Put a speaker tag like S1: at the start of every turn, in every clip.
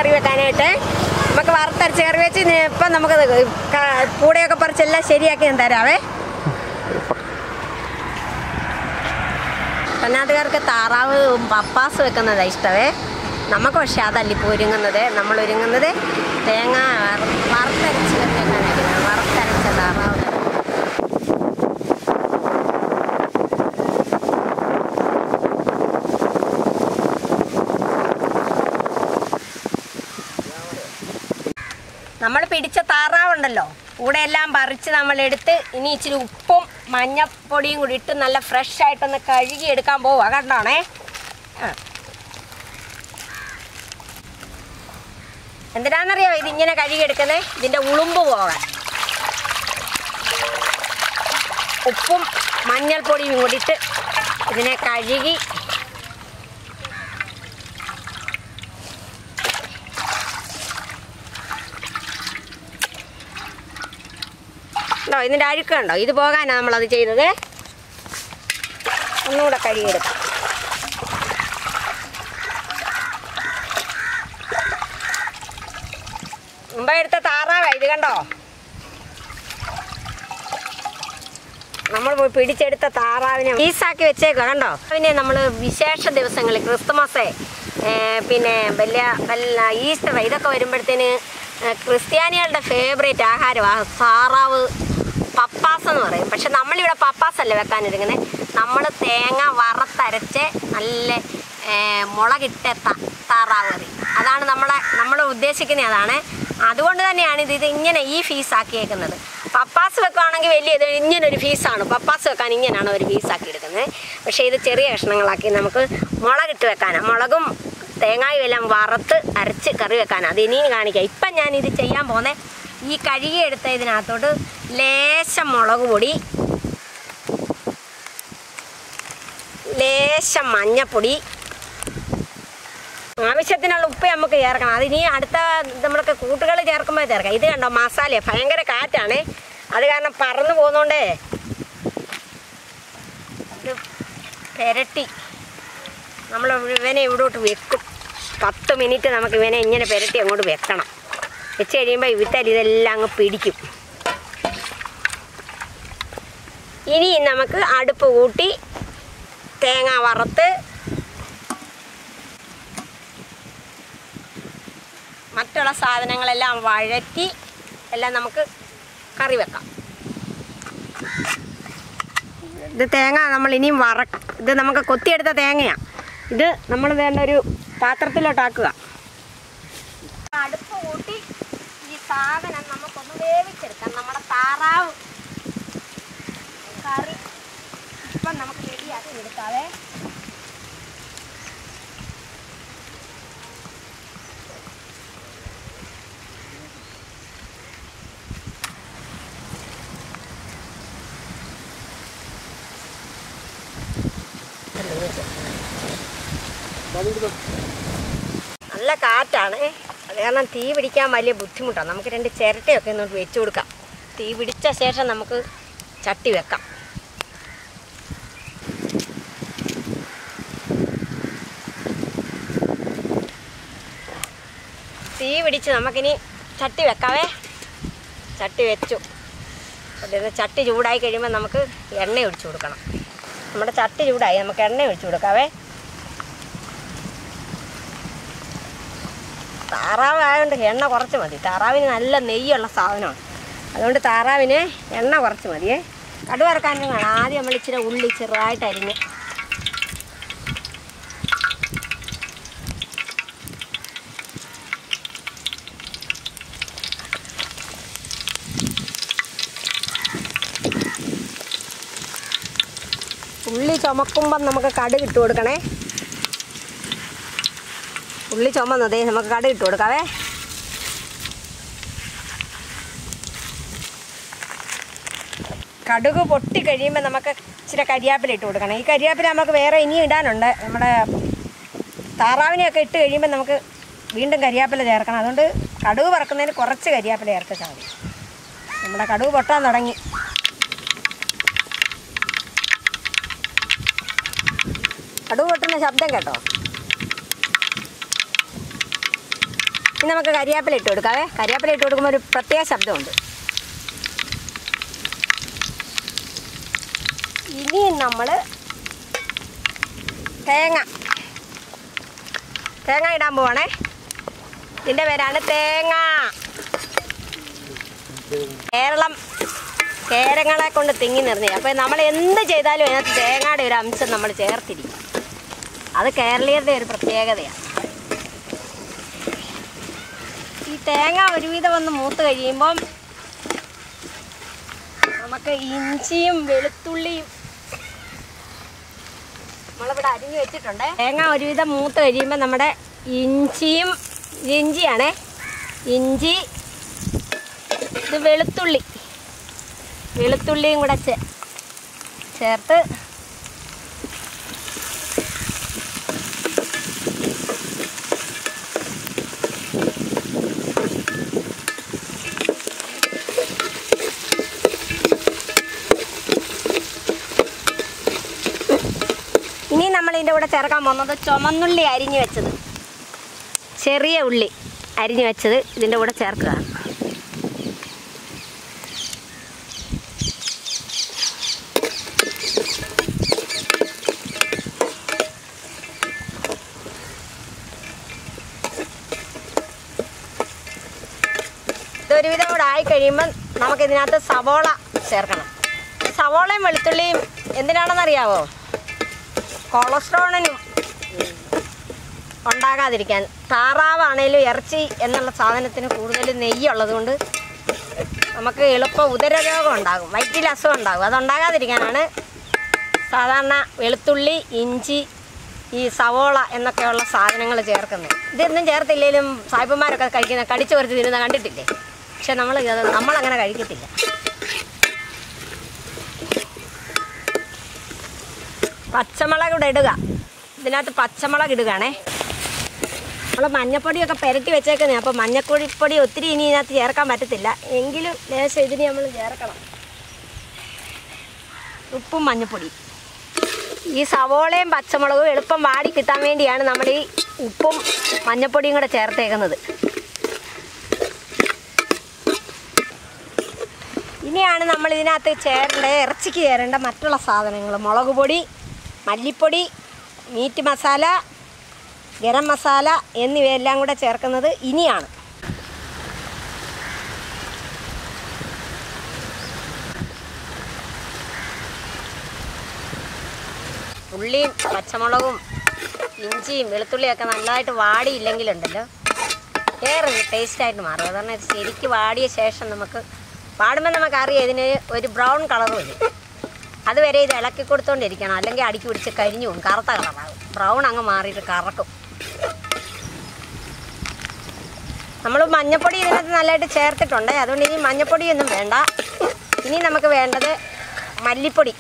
S1: കറി വെക്കാനായിട്ട് നമുക്ക് വറുത്തരച്ച് കറി വെച്ച് ഇനി ഇപ്പം നമുക്ക് ക- കൂടെയൊക്കെ പറിച്ചെല്ലാം ശരിയാക്കി ഞാൻ തരാവേ കർണാടകർക്ക് താറാവ് പപ്പാസ് വെക്കുന്നതാണ് ഇഷ്ടമേ നമുക്ക് പക്ഷേ അതല്ല ഇപ്പോൾ ഒരുങ്ങുന്നത് നമ്മൾ ഒരുങ്ങുന്നത് തേങ്ങ വറ- വറുത്തരച്ച് കറി വെക്കാനായിട്ടാണ് വറുത്തരച്ച താറാവ് നമ്മൾ പിടിച്ച താറാവുണ്ടല്ലോ കൂടെ എല്ലാം പറിച്ച് നമ്മൾ എടുത്ത് ഇനി ഇച്ചിരി ഉപ്പും മഞ്ഞപ്പൊടിയും കൂടി ഇട്ട് നല്ല ഫ്രഷ് ആയിട്ടൊന്ന് കഴുകി എടുക്കാൻ പോവുക കണ്ടോണേ ആ എന്തിനാണെന്നറിയാമോ ഇതിങ്ങനെ കഴുകിയെടുക്കുന്നത് ഇതിൻ്റെ ഉളുമ്പ് പോകാൻ ഉപ്പും മഞ്ഞൾപ്പൊടിയും കൂടിയിട്ട് ഇതിനെ കഴുകി ഉണ്ടോ ഇതിൻ്റെ അഴുക്കുണ്ടോ ഇത് പോകാനാണ് നമ്മളത് ചെയ്തത് ഒന്നുകൂടെ കഴുകിയെടുക്കാം മുമ്പ് എടുത്ത താറാവ ഇത് കണ്ടോ നമ്മൾ പോയി പിടിച്ചെടുത്ത താറാവിനെ പീസാക്കി വെച്ചേക്കോ കണ്ടോ പിന്നെ നമ്മൾ വിശേഷ ദിവസങ്ങളിൽ ക്രിസ്തുമസ് ഏ, പിന്നെ വലിയ വല്ല ഈസ്റ്റർ ഇതൊക്കെ വരുമ്പോഴത്തേന് ഏ, ക്രിസ്ത്യാനികളുടെ ഫേവറേറ്റ് ആഹാരമാണ് താറാവ് പപ്പാസ് എന്ന് പറയും പക്ഷെ നമ്മളിവിടെ പപ്പാസ് അല്ല വെക്കാനിരിക്കുന്നത് നമ്മൾ തേങ്ങ വറുത്തരച്ച് നല്ല ഏ, മുളകിട്ട ത- താറാവ് കറി അതാണ് നമ്മളെ നമ്മൾ ഉദ്ദേശിക്കുന്നത് അതാണ് അതുകൊണ്ട് തന്നെയാണ് ഇത് ഇത് ഇങ്ങനെ ഈ ഫീസ് ആക്കിയേക്കുന്നത് പപ്പാസ് വെക്കുകയാണെങ്കിൽ വലിയ ഇത് ഇങ്ങനെ ഒരു ഫീസാണ് പപ്പാസ് വെക്കാൻ ഇങ്ങനെയാണ് ഒരു ഫീസാക്കി എടുക്കുന്നത് പക്ഷേ ഇത് ചെറിയ കഷ്ണങ്ങളാക്കി നമുക്ക് മുളകിട്ട് വെക്കാനാണ് മുളകും തേങ്ങായും എല്ലാം വറുത്ത് അരച്ച് കറി വെക്കാനാണ് അത് ഇനിയും കാണിക്കാം ഇപ്പം ഞാൻ ഇത് ചെയ്യാൻ പോകുന്നത് ഈ കഴുകിയെടുത്ത ഇതിനകത്തോട്ട് ലേശം മുളക് പൊടി ലേശം മഞ്ഞപ്പൊടി ആവശ്യത്തിനുള്ള ഉപ്പ് നമുക്ക് ചേർക്കണം അത് ഇനി അടുത്ത നമ്മളൊക്കെ കൂട്ടുകൾ ചേർക്കുമ്പോൾ ചേർക്കാം ഇത് കണ്ടോ മസാല ഭയങ്കര കാറ്റാണ് അത് കാരണം പറന്നു പോകുന്നോണ്ടേ ഇത് പെരട്ടി നമ്മൾ ഇവനെ ഇവിടോട്ട് വെക്കും പത്ത് മിനിറ്റ് നമുക്ക് ഇവനെ ഇങ്ങനെ പെരട്ടി അങ്ങോട്ട് വെക്കണം വെച്ച് കഴിയുമ്പോൾ വിത്താൽ ഇതെല്ലാം അങ്ങ് പിടിക്കും ഇനി നമുക്ക് അടുപ്പ് കൂട്ടി തേങ്ങ വറുത്ത് മറ്റുള്ള സാധനങ്ങളെല്ലാം വഴറ്റി എല്ലാം നമുക്ക് കറി വെക്കാം ഇത് തേങ്ങ നമ്മൾ ഇനിയും വറ ഇത് നമുക്ക് കൊത്തിയെടുത്ത തേങ്ങയാണ് ഇത് നമ്മൾ വേണ്ട ഒരു പാത്രത്തിലോട്ടാക്കുക അടുപ്പ് കൂട്ടി ഈ സാധനം നമുക്കൊന്ന് വേവിച്ചെടുക്കാം നമ്മുടെ താറാവ് കറി ഇപ്പം നമുക്ക് റെഡിയാക്കി എടുക്കാവേ നല്ല കാറ്റാണ് അത് കാരണം തീ പിടിക്കാൻ വലിയ ബുദ്ധിമുട്ടാണ് നമുക്ക് രണ്ട് ചിരട്ടയൊക്കെ ഇങ്ങോട്ട് വെച്ച് കൊടുക്കാം തീ പിടിച്ച ശേഷം നമുക്ക് ചട്ടി വെക്കാം തീ പിടിച്ച് നമുക്കിനി ചട്ടി വെക്കാവേ ചട്ടി വെച്ചു അപ്പോൾ ചട്ടി ചൂടായി കഴിയുമ്പോൾ നമുക്ക് എണ്ണ ഒഴിച്ചു കൊടുക്കണം നമ്മുടെ ചട്ടി ചൂടായി നമുക്ക് എണ്ണ ഒഴിച്ചു കൊടുക്കാവേ താറാവ് ആയതുകൊണ്ട് എണ്ണ കുറച്ച് മതി താറാവിന് നല്ല നെയ്യുള്ള സാധനമാണ് അതുകൊണ്ട് താറാവിന് എണ്ണ കുറച്ച് മതിയേ കടുവ ഇറക്കാനും കാണാം ആദ്യം നമ്മൾ ഇച്ചിരി ഉള്ളി ചെറുതായിട്ട് അരിഞ്ഞ് ഉള്ളി ചുമക്കുമ്പം നമുക്ക് കടുക് ഇട്ട് കൊടുക്കണേ ഉള്ളി ചുമന്നതേ നമുക്ക് കടുക് ഇട്ട് കൊടുക്കാവേ കടുക് പൊട്ടി കഴിയുമ്പോൾ നമുക്ക് ഇച്ചിരി കരിയാപ്പില ഇട്ട് കൊടുക്കണം ഈ കരിയാപ്പില നമുക്ക് വേറെ ഇനിയും ഇടാനുണ്ട് നമ്മുടെ താറാവിനെയൊക്കെ ഇട്ട് കഴിയുമ്പോൾ നമുക്ക് വീണ്ടും കരിയാപ്പില ചേർക്കണം അതുകൊണ്ട് കടുക് പറക്കുന്നതിന് കുറച്ച് കരിയാപ്പില ചേർത്താൽ മതി നമ്മുടെ കടുക് പൊട്ടാൻ തുടങ്ങി കടുക് പൊട്ടുന്ന ശബ്ദം കേട്ടോ ഇനി നമുക്ക് കരിയാപ്പില ഇട്ട് കൊടുക്കാവേ കരിയാപ്പില ഇട്ട് കൊടുക്കുമ്പോൾ ഒരു പ്രത്യേക ശബ്ദമുണ്ട് ഇനി നമ്മൾ തേങ്ങ തേങ്ങ ഇടാൻ പോവാണേ ഇതിൻ്റെ പേരാണ് തേങ്ങ കേരളം കേരങ്ങളെ കൊണ്ട് തിങ്ങി നിർത്തി അപ്പോൾ നമ്മൾ എന്ത് ചെയ്താലും അതിനകത്ത് തേങ്ങയുടെ ഒരു അംശം നമ്മൾ ചേർത്തിരിക്കും അത് കേരളീയരുടെ ഒരു പ്രത്യേകതയാണ് ഈ തേങ്ങ ഒരുവിധം ഒന്ന് മൂത്ത് കഴിയുമ്പം നമുക്ക് ഇഞ്ചിയും വെളുത്തുള്ളിയും നമ്മളിവിടെ അരിഞ്ഞു വെച്ചിട്ടുണ്ട് തേങ്ങ ഒരുവിധം മൂത്ത് കഴിയുമ്പോൾ നമ്മുടെ ഇഞ്ചിയും ഇത് ഇഞ്ചിയാണേ ഇഞ്ചി ഇത് വെളുത്തുള്ളി വെളുത്തുള്ളിയും കൂടെ ചേ ചേർത്ത് ഇനി നമ്മൾ ഇതിൻ്റെ കൂടെ ചേർക്കാൻ പോകുന്നത് ചുമന്നുള്ളി അരിഞ്ഞു വെച്ചത് ചെറിയ ഉള്ളി അരിഞ്ഞു വെച്ചത് ഇതിൻ്റെ കൂടെ ചേർക്കുക ഇതൊരുവിധം കൂടെ ആയി കഴിയുമ്പം നമുക്ക് ഇതിനകത്ത് സവോള ചേർക്കണം സവോളയും വെളുത്തുള്ളിയും എന്തിനാണെന്നറിയാവോ കൊളസ്ട്രോളിനും ഉണ്ടാകാതിരിക്കാൻ താറാവാണേലും ഇറച്ചി എന്നുള്ള സാധനത്തിന് കൂടുതൽ നെയ്യുള്ളത് കൊണ്ട് നമുക്ക് എളുപ്പം ഉദരരോഗം ഉണ്ടാകും വയറ്റിൽ അസുഖം ഉണ്ടാകും അതുണ്ടാകാതിരിക്കാനാണ് സാധാരണ വെളുത്തുള്ളി ഇഞ്ചി ഈ സവോള എന്നൊക്കെയുള്ള സാധനങ്ങൾ ചേർക്കുന്നത് ഇതൊന്നും ചേർത്തില്ലെങ്കിലും സായിപ്പന്മാരൊക്കെ കഴിക്കുന്ന കടിച്ചു പറിച്ച് തിരുന്ന കണ്ടിട്ടില്ലേ പക്ഷെ നമ്മൾ നമ്മളങ്ങനെ കഴിക്കത്തില്ല പച്ചമുളക് ഇവിടെ ഇടുക ഇതിനകത്ത് പച്ചമുളക് ഇടുകയാണേ നമ്മൾ മഞ്ഞപ്പൊടിയൊക്കെ പുരട്ടി വെച്ചേക്കുന്നേ അപ്പോൾ മഞ്ഞപ്പൊടി പൊടി ഒത്തിരി ഇനി ഇതിനകത്ത് ചേർക്കാൻ പറ്റത്തില്ല എങ്കിലും ലേശം ഇതിന് നമ്മൾ ചേർക്കണം ഉപ്പും മഞ്ഞപ്പൊടി ഈ സവോളയും പച്ചമുളകും എളുപ്പം വാടി കിട്ടാൻ വേണ്ടിയാണ് നമ്മൾ ഈ ഉപ്പും മഞ്ഞപ്പൊടിയും കൂടെ ചേർത്തേക്കുന്നത് ഇനിയാണ് നമ്മൾ ഇതിനകത്ത് ചേരേണ്ട ഇറച്ചിക്ക് ചേരേണ്ട മറ്റുള്ള സാധനങ്ങൾ മുളക് പൊടി മല്ലിപ്പൊടി മീറ്റ് മസാല ഗരം മസാല എന്നിവയെല്ലാം കൂടെ ചേർക്കുന്നത് ഇനിയാണ് ഉള്ളിയും പച്ചമുളകും ഇഞ്ചിയും വെളുത്തുള്ളിയൊക്കെ നല്ലതായിട്ട് വാടിയില്ലെങ്കിലുണ്ടല്ലോ വേറെ ടേസ്റ്റായിട്ട് മാറും അതാണ് ഇത് ശരിക്ക് വാടിയ ശേഷം നമുക്ക് വാടുമ്പോൾ നമുക്കറിയാം ഇതിന് ഒരു ബ്രൗൺ കളർ വരും അതുവരെ ഇത് ഇളക്കി കൊടുത്തോണ്ടിരിക്കണം അല്ലെങ്കിൽ അടിക്ക് പിടിച്ച് കരിഞ്ഞു പോകും കറുത്ത കളറാകും ബ്രൗൺ അങ്ങ് മാറിയിട്ട് കറക്കും നമ്മൾ മഞ്ഞപ്പൊടി ഇതിനകത്ത് നല്ലതായിട്ട് ചേർത്തിട്ടുണ്ട് അതുകൊണ്ട് ഇനി മഞ്ഞപ്പൊടിയൊന്നും വേണ്ട ഇനി നമുക്ക് വേണ്ടത് മല്ലിപ്പൊടി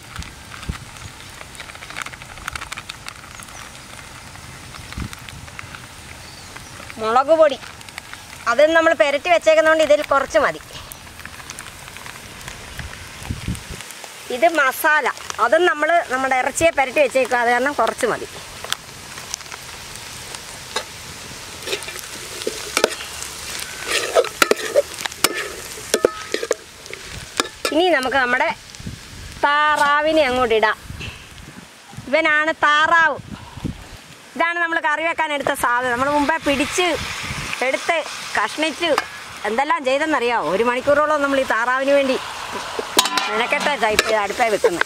S1: മുളക് പൊടി അത് നമ്മൾ പെരട്ടി വെച്ചേക്കുന്നതുകൊണ്ട് ഇതിൽ കുറച്ച് മതി ഇത് മസാല അതും നമ്മൾ നമ്മുടെ ഇറച്ചിയെ പെരട്ടി വെച്ചേക്കുക അത് കാരണം കുറച്ച് മതി ഇനി നമുക്ക് നമ്മുടെ താറാവിനെ അങ്ങോട്ട് ഇടാം ഇവനാണ് താറാവ് ഇതാണ് നമ്മൾ കറി വെക്കാൻ എടുത്ത സാധനം നമ്മൾ മുമ്പേ പിടിച്ച് എടുത്ത് കഷ്ണിച്ച് എന്തെല്ലാം ചെയ്തെന്നറിയാമോ ഒരു മണിക്കൂറോളം നമ്മൾ ഈ താറാവിന് വേണ്ടി നിനക്കെട്ട ടൈപ്പ് അടുപ്പേ വെക്കുന്നത്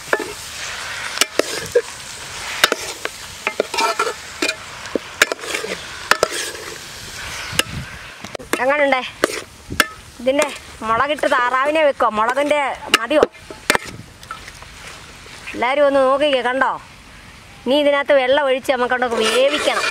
S1: എങ്ങനുണ്ടേ ഇതിൻ്റെ മുളകിട്ട് താറാവിനെ വെക്കോ മുളകിൻ്റെ മതിയോ എല്ലാവരും ഒന്ന് നോക്കിക്കേ കണ്ടോ നീ ഇതിനകത്ത് വെള്ളം ഒഴിച്ച് നമുക്കൊണ്ടൊക്കെ വേവിക്കണം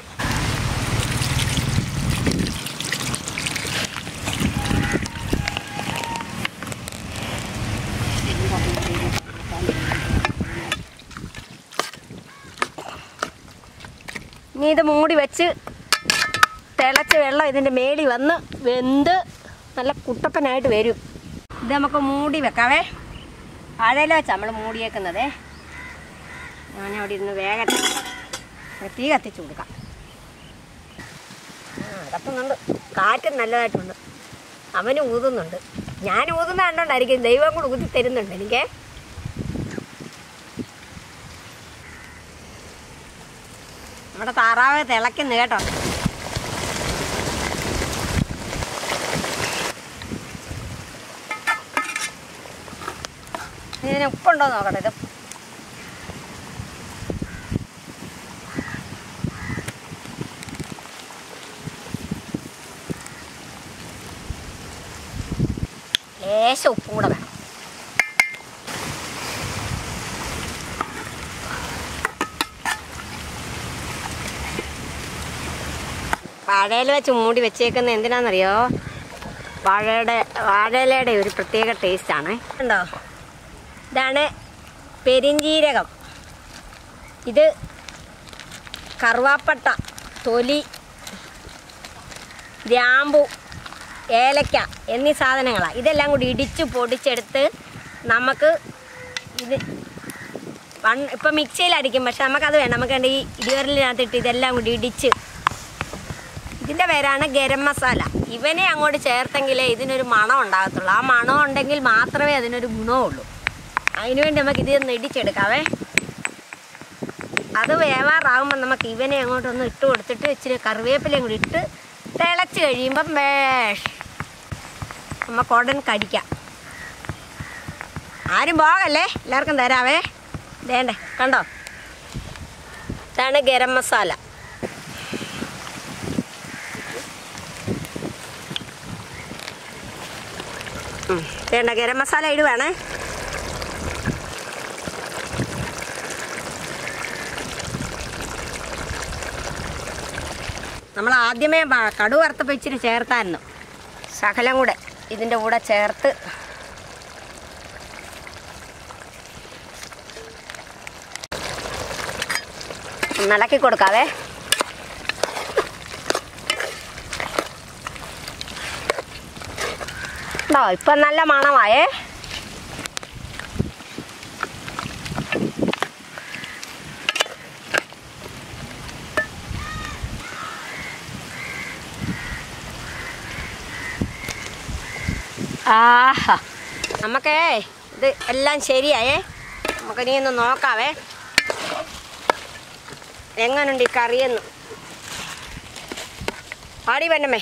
S1: നീ ഇത് മൂടി വെച്ച് തിളച്ച് വെള്ളം ഇതിൻ്റെ മേളി വന്ന് വെന്ത് നല്ല കുട്ടപ്പനായിട്ട് വരും ഇത് നമുക്ക് മൂടി വെക്കാവേ വാഴയില വെച്ചാൽ നമ്മൾ മൂടിയേക്കുന്നതേ ഞാൻ അവിടെ ഇരുന്ന് വേഗം തീ കത്തിച്ച് കൊടുക്കാം ആ കത്തുന്നുണ്ട് കാറ്റ് നല്ലതായിട്ടുണ്ട് അവന് ഊതുന്നുണ്ട് ഞാൻ ഊതുന്ന കണ്ടോണ്ടായിരിക്കും ദൈവം കൂടെ ഊതി തരുന്നുണ്ട് എനിക്ക് നമ്മുടെ താറാവ് തിളയ്ക്കുന്നു കേട്ടോ ഇതിന് ഉപ്പുണ്ടോ എന്ന് നോക്കട്ടെ ഇത് ലേശം ഉപ്പും കൂടെ വേണം വാഴയിൽ വെച്ച് മൂടി വെച്ചേക്കുന്ന എന്തിനാണെന്നറിയോ വാഴയുടെ വാഴയിലയുടെ ഒരു പ്രത്യേക ടേസ്റ്റാണ് ഉണ്ടോ ഇതാണ് പെരിഞ്ജീരകം ഇത് കറുവാപ്പട്ട തൊലി ഗ്രാമ്പു ഏലക്ക എന്നീ സാധനങ്ങളാണ് ഇതെല്ലാം കൂടി ഇടിച്ച് പൊടിച്ചെടുത്ത് നമുക്ക് ഇത് വൺ ഇപ്പം മിക്സിയിലടിക്കും പക്ഷെ നമുക്കത് വേണ്ട നമുക്ക് ഈ ഇടിവരലിനകത്തിട്ട് ഇതെല്ലാം കൂടി ഇടിച്ച് ഇതിൻ്റെ പേരാണ് ഗരം മസാല ഇവനെ അങ്ങോട്ട് ചേർത്തെങ്കിലേ ഇതിനൊരു മണം ഉണ്ടാകത്തുള്ളൂ ആ മണം ഉണ്ടെങ്കിൽ മാത്രമേ അതിനൊരു ഗുണമുള്ളൂ അതിനുവേണ്ടി നമുക്ക് ഇതൊന്ന് ഇടിച്ചെടുക്കാവേ അത് വേവാറാകുമ്പോൾ നമുക്ക് ഇവനെ അങ്ങോട്ടൊന്ന് ഇട്ട് കൊടുത്തിട്ട് ഇച്ചിരി കറിവേപ്പിലയും കൂടി ഇട്ട് തിളച്ച് കഴിയുമ്പം വേഷ് നമുക്ക് ഉടൻ കടിക്കാം ആരും പോകല്ലേ എല്ലാവർക്കും തരാവേ വേണ്ടേ കണ്ടോ ഇതാണ് ഗരം മസാല ഉം, വേണ്ട ഗരം മസാല ഇടുവാണേ നമ്മൾ ആദ്യമേ വ- കടു വറുത്തപ്പോൾ ഇച്ചിരി ചേർത്തായിരുന്നു ശകലം കൂടെ ഇതിൻ്റെ കൂടെ ചേർത്ത് ഒന്ന് ഇളക്കി കൊടുക്കാവേ ഉണ്ടോ ഇപ്പം നല്ല മണമായേ ആഹാ നമുക്കേ ഇത് എല്ലാം ശരിയായേ നമുക്കിനി ഒന്ന് നോക്കാവേ എങ്ങനുണ്ട് ഈ കറിയെന്ന് പാടി വേണ്ടമേ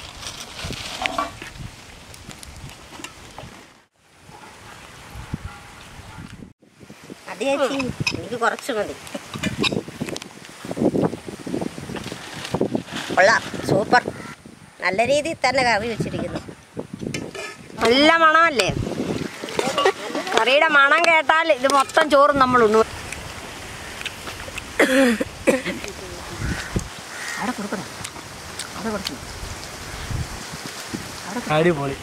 S1: അത് ചേച്ചി എനിക്ക് കുറച്ച് മതി കൊള്ളാം സൂപ്പർ നല്ല രീതിയിൽ തന്നെ കറി വെച്ചിരിക്കുന്നു നല്ല മണമല്ലേ കറിയുടെ മണം കേട്ടാൽ ഇത് മൊത്തം ചോറും നമ്മൾ ഉണ്ണു അവിടെ കൊടുക്കണം അവിടെ കൊടുക്കണം
S2: അടിപൊളി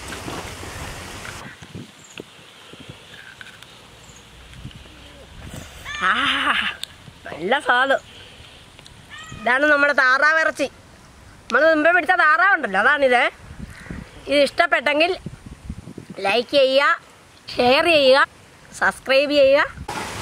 S1: ആ നല്ല സ്വാദ് ഇതാണ് നമ്മുടെ താറാവ് ഇറച്ചി നമ്മൾ മുമ്പേ പിടിച്ച താറാവുണ്ടല്ലോ അതാണിത് ഇത് ഇഷ്ടപ്പെട്ടെങ്കിൽ ലൈക്ക് ചെയ്യുക ഷെയർ ചെയ്യുക സബ്സ്ക്രൈബ് ചെയ്യുക